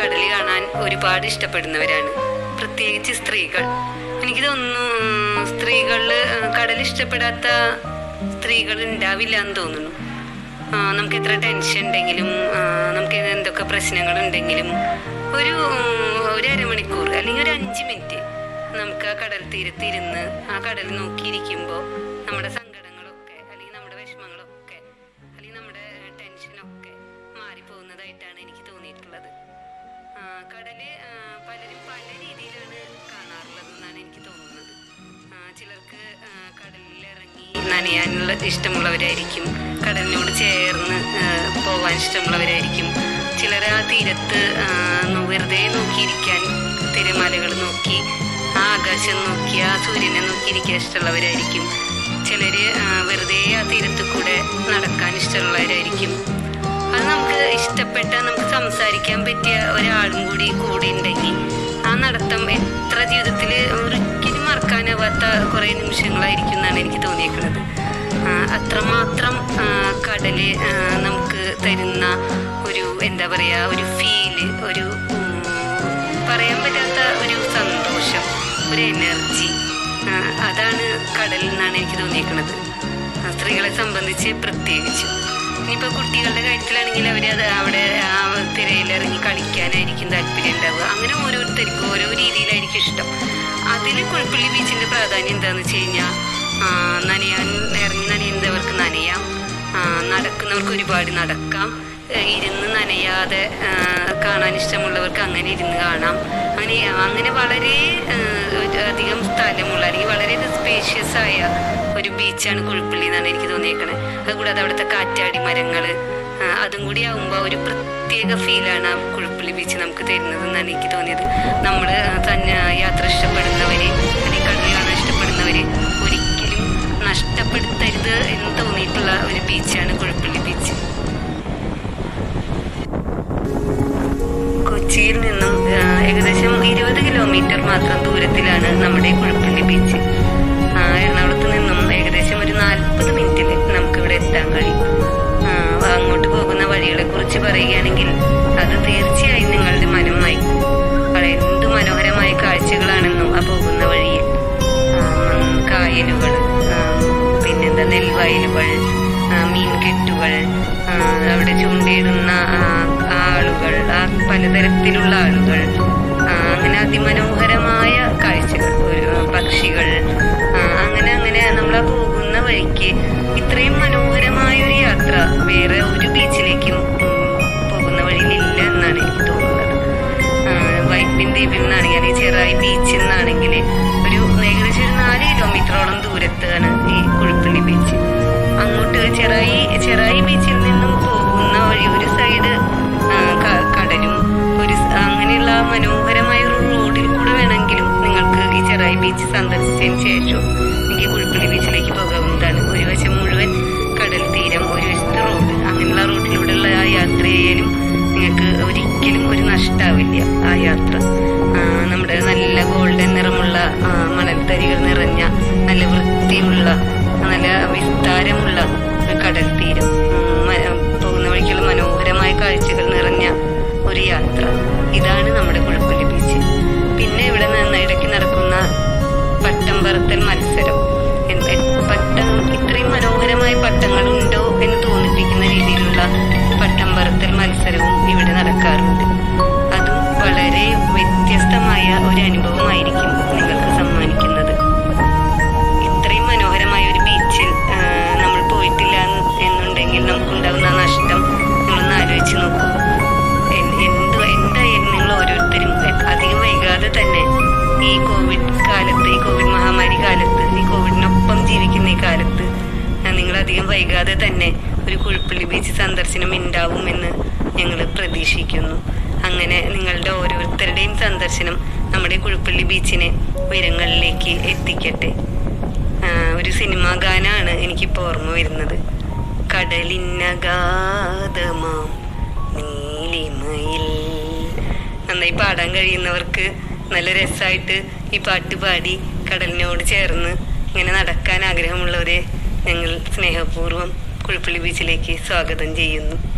കടൽ കാണാൻ ഒരുപാട് ഇഷ്ടപ്പെടുന്നവരാണ് പ്രത്യേകിച്ച് സ്ത്രീകൾ എനിക്ക് തോന്നുന്നു സ്ത്രീകളിൽ കടൽ ഇഷ്ടപ്പെടാത്ത സ്ത്രീകൾ ഉണ്ടാവില്ല എന്ന് തോന്നുന്നു ആ, നമുക്ക് എത്ര ടെൻഷൻ ഉണ്ടെങ്കിലും ആ, നമുക്ക് എന്തൊക്കെ പ്രശ്നങ്ങൾ ഉണ്ടെങ്കിലും ഒരു ഉം, ഒരു അരമണിക്കൂർ അല്ലെങ്കിൽ ഒരു അഞ്ച് മിനിറ്റ് നമുക്ക് ആ കടൽ തീരത്ത് ഇരുന്ന് ആ കടൽ നോക്കിയിരിക്കുമ്പോൾ നമ്മുടെ സങ്കടങ്ങളൊക്കെ അല്ലെങ്കിൽ നമ്മുടെ വിഷമങ്ങളൊക്കെ അല്ലെങ്കിൽ നമ്മുടെ ടെൻഷനൊക്കെ മാറിപ്പോകുന്നതായിട്ടാണ് എനിക്ക് തോന്നിയിട്ടുള്ളത് ആ, കടല് ആ, പലരും പല രീതിയിലാണ് കാണാറുള്ളതെന്നാണ് എനിക്ക് തോന്നുന്നത് ആ, ചിലർക്ക് ആ, കടലിൽ ഇറങ്ങി നനയാനുള്ള ഇഷ്ടമുള്ളവരായിരിക്കും കടലിനോട് ചേർന്ന് ആ, പോവാൻ ഇഷ്ടമുള്ളവരായിരിക്കും ചിലർ ആ തീരത്ത് ആ, നോ- വെറുതെ നോക്കിയിരിക്കാൻ തിരമാലകൾ നോക്കി ആ ആകാശം നോക്കി ആ സൂര്യനെ നോക്കിയിരിക്കാൻ ഇഷ്ടമുള്ളവരായിരിക്കും ചിലര് ആ, വെറുതെ ആ തീരത്ത് കൂടെ നടക്കാൻ ഇഷ്ടമുള്ളവരായിരിക്കും അത് നമുക്ക് ഇഷ്ടപ്പെട്ട നമുക്ക് സംസാരിക്കാൻ പറ്റിയ ഒരാളും കൂടി കൂടെ ഉണ്ടെങ്കിൽ ആ നടത്തം എത്ര ജീവിതത്തിൽ ഒരിക്കലും മറക്കാനാവാത്ത കുറേ നിമിഷങ്ങളായിരിക്കും എന്നാണ് എനിക്ക് തോന്നിയേക്കുന്നത് ആ, അത്രമാത്രം ആ, കടല് ആ, നമുക്ക് തരുന്ന ഒരു എന്താ പറയുക ഒരു ഫീല് ഒരു ഉം, പറയാൻ പറ്റാത്ത ഒരു സന്തോഷം ഒരു എനർജി അതാണ് കടലിൽ നിന്നാണ് എനിക്ക് തോന്നിയേക്കുന്നത് ആ, സ്ത്രീകളെ സംബന്ധിച്ച് പ്രത്യേകിച്ചും ഇനിയിപ്പോൾ കുട്ടികളുടെ കാര്യത്തിലാണെങ്കിൽ അവർ അത് അവിടെ ആ തിരയിലിറങ്ങി കളിക്കാനായിരിക്കും താല്പര്യം ഉണ്ടാവുക അങ്ങനെ ഓരോരുത്തർക്കും ഓരോ രീതിയിലായിരിക്കും ഇഷ്ടം അതിൽ കുഴപ്പള്ളി ബീച്ചിന്റെ പ്രാധാന്യം എന്താണെന്ന് വെച്ച് കഴിഞ്ഞാൽ നനയാൻ ഇറങ്ങി നനയുന്നവർക്ക് നനയാം ആ, നടക്കുന്നവർക്ക് ഒരുപാട് നടക്കാം ഏ, ഇരുന്ന് നനയാതെ ആ, കാണാൻ ഇഷ്ടമുള്ളവർക്ക് അങ്ങനെ ഇരുന്ന് കാണാം അങ്ങനെ അങ്ങനെ വളരെ ആ, ഒരു അധികം സ്ഥലമുള്ള അല്ലെങ്കിൽ വളരെ സ്പേഷ്യസ് ആയ ഒരു ബീച്ചാണ് കുഴിപ്പള്ളി എന്നാണ് എനിക്ക് തോന്നിയേക്കണേ അതുകൂടാതെ അവിടുത്തെ കാറ്റാടി മരങ്ങൾ അതും കൂടി ആകുമ്പോൾ ഒരു പ്രത്യേക ഫീലാണ് ആ കുഴിപ്പള്ളി ബീച്ച് നമുക്ക് തരുന്നത് എന്നാണ് എനിക്ക് തോന്നിയത് നമ്മൾ തന്നെ യാത്ര ഇഷ്ടപ്പെടുന്നവര് അല്ലെങ്കിൽ കടൽ കാണാൻ ഇഷ്ടപ്പെടുന്നവര് ഒരിക്കലും നഷ്ടപ്പെടുത്തരുത് എന്ന് തോന്നിയിട്ടുള്ള ഒരു ബീച്ചാണ് കുഴപ്പള്ളി ബീച്ച് കൊച്ചിയിൽ നിന്നും ആ, ഏകദേശം ഇരുപത് കിലോമീറ്റർ മാത്രം ദൂരത്തിലാണ് നമ്മുടെ കുഴപ്പള്ളി ബീച്ച് ആ, എറണാകുളത്ത് നിന്നും ഏകദേശം ഒരു നാൽപ്പത് മിനിറ്റിൽ നമുക്കിവിടെ എത്താൻ കഴിയും ആ, അങ്ങോട്ട് പോകുന്ന വഴികളെ കുറിച്ച് പറയുകയാണെങ്കിൽ അത് തീർച്ചയായും നിങ്ങളുടെ മനം നയിക്കും വളരെ എന്ത് മനോഹരമായ കാഴ്ചകളാണെന്നും ആ പോകുന്ന വഴിയിൽ കായലുകൾ പിന്നെന്താ നെൽവയലുകൾ ആ, മീൻകെട്ടുകൾ ആ, അവിടെ ചൂണ്ടയിടുന്ന ആ, ആളുകൾ ആ പലതരത്തിലുള്ള ആളുകൾ ആ, അങ്ങനെ അതിമനോഹരമായ കാഴ്ചകൾ ഒരു ആ, പക്ഷികൾ ആ, അങ്ങനെ അങ്ങനെ നമ്മൾ ആ പോകുന്ന വഴിക്ക് ഇത്രയും മനോഹരമായ ഒരു യാത്ര വേറെ ഒരു ബീച്ചിലേക്കും ഉം, പോകുന്ന വഴിയിലില്ല എന്നാണ് എനിക്ക് തോന്നുന്നത് ആഹ് വൈപ്പിൻ ദ്വീപിൽ നിന്നാണെങ്കിൽ അല്ലെങ്കിൽ ചെറായി ബീച്ചിൽ നിന്നാണെങ്കിൽ ഒരു ഏകദേശം ഒരു നാല് കിലോമീറ്ററോളം ദൂരത്താണ് ഈ കുഴിപ്പള്ളി ബീച്ച് അങ്ങോട്ട് ചെറായി ചെറായി ബീച്ചിൽ നിന്നും പോകുന്ന വഴി ഒരു സൈഡ് കടലും ഒരു സ- അങ്ങനെയുള്ള മനോഹരമായ ഒരു റോഡിൽ കൂടെ വേണമെങ്കിലും നിങ്ങൾക്ക് ഈ ചെറായി ബീച്ച് സന്ദർശിച്ചതിന് ശേഷം എനിക്ക് കുഴിപ്പള്ളി ബീച്ചിലേക്ക് പോകാവുന്നതാണ് ഒരു വശം മുഴുവൻ കടൽ തീരം ഒരു വശത്ത് റോഡ് അങ്ങനെയുള്ള റോഡിലൂടെയുള്ള ആ യാത്ര ചെയ്യാനും നിങ്ങൾക്ക് ഒരിക്കലും ഒരു നഷ്ടാവില്ല ആ യാത്ര ആ, നമ്മുടെ നല്ല ഗോൾഡൻ നിറമുള്ള ആ, മണൽത്തരികൾ നിറഞ്ഞ നല്ല വൃത്തിയുള്ള നല്ല വിസ്താരമുള്ള ഒരു കടൽ തീരം ഉം, മ- പോകുന്ന വഴിക്കുള്ള മനോഹരമായ കാഴ്ചകൾ നിറഞ്ഞ ഒരു യാത്ര ഇതാണ് നമ്മുടെ കുഴപ്പള്ളി ബീച്ച് പിന്നെ ഇവിടെ നിന്ന് ഇടയ്ക്ക് നടക്കുന്ന പട്ടം പറത്തൽ മത്സരം എന്ത് പട്ടം ഇത്രയും മനോഹരമായ പട്ടങ്ങൾ ഉണ്ടോ എന്ന് തോന്നിപ്പിക്കുന്ന രീതിയിലുള്ള പട്ടം പറത്തൽ മത്സരവും ഇവിടെ നടക്കാറുണ്ട് അതും വളരെ വ്യത്യസ്തമായ ഒരു അനുഭവമായിരിക്കും നിങ്ങൾക്ക് സമ്മാനിക്കുന്നത് ഇത്രയും മനോഹരമായ ഒരു ബീച്ചിൽ ആ, നമ്മൾ പോയിട്ടില്ല എന്ന് എന്നുണ്ടെങ്കിൽ നമുക്കുണ്ടാകുന്ന ആ നഷ്ടം നിങ്ങളൊന്ന് ആലോചിച്ച് നോക്കൂ എൻ- എന്ത് എന്തായാലും നിങ്ങൾ ഓരോരുത്തരും എ- അധികം വൈകാതെ തന്നെ ഈ കോവിഡ് കാലത്ത് ഈ കോവിഡ് മഹാമാരി കാലത്ത് ഈ കോവിഡിനൊപ്പം ജീവിക്കുന്ന ഈ കാലത്ത് ആ, നിങ്ങൾ അധികം വൈകാതെ തന്നെ ഒരു കുഴിപ്പള്ളി ബീച്ച് സന്ദർശനം ഉണ്ടാവുമെന്ന് ഞങ്ങൾ പ്രതീക്ഷിക്കുന്നു അങ്ങനെ നിങ്ങളുടെ ഓരോരുത്തരുടെയും സന്ദർശനം നമ്മുടെ കുഴിപ്പള്ളി ബീച്ചിനെ ഉയരങ്ങളിലേക്ക് എത്തിക്കട്ടെ ആ, ഒരു സിനിമാ ഗാനാണ് എനിക്കിപ്പോൾ ഓർമ്മ വരുന്നത് കടലിനഗാധമാം നീലിമയിൽ നന്നായി പാടാൻ കഴിയുന്നവർക്ക് നല്ല രസമായിട്ട് ഈ പാട്ട് പാടി കടലിനോട് ചേർന്ന് ഇങ്ങനെ നടക്കാൻ ആഗ്രഹമുള്ളവരെ ഞങ്ങൾ സ്നേഹപൂർവ്വം കുഴിപ്പള്ളി ബീച്ചിലേക്ക് സ്വാഗതം ചെയ്യുന്നു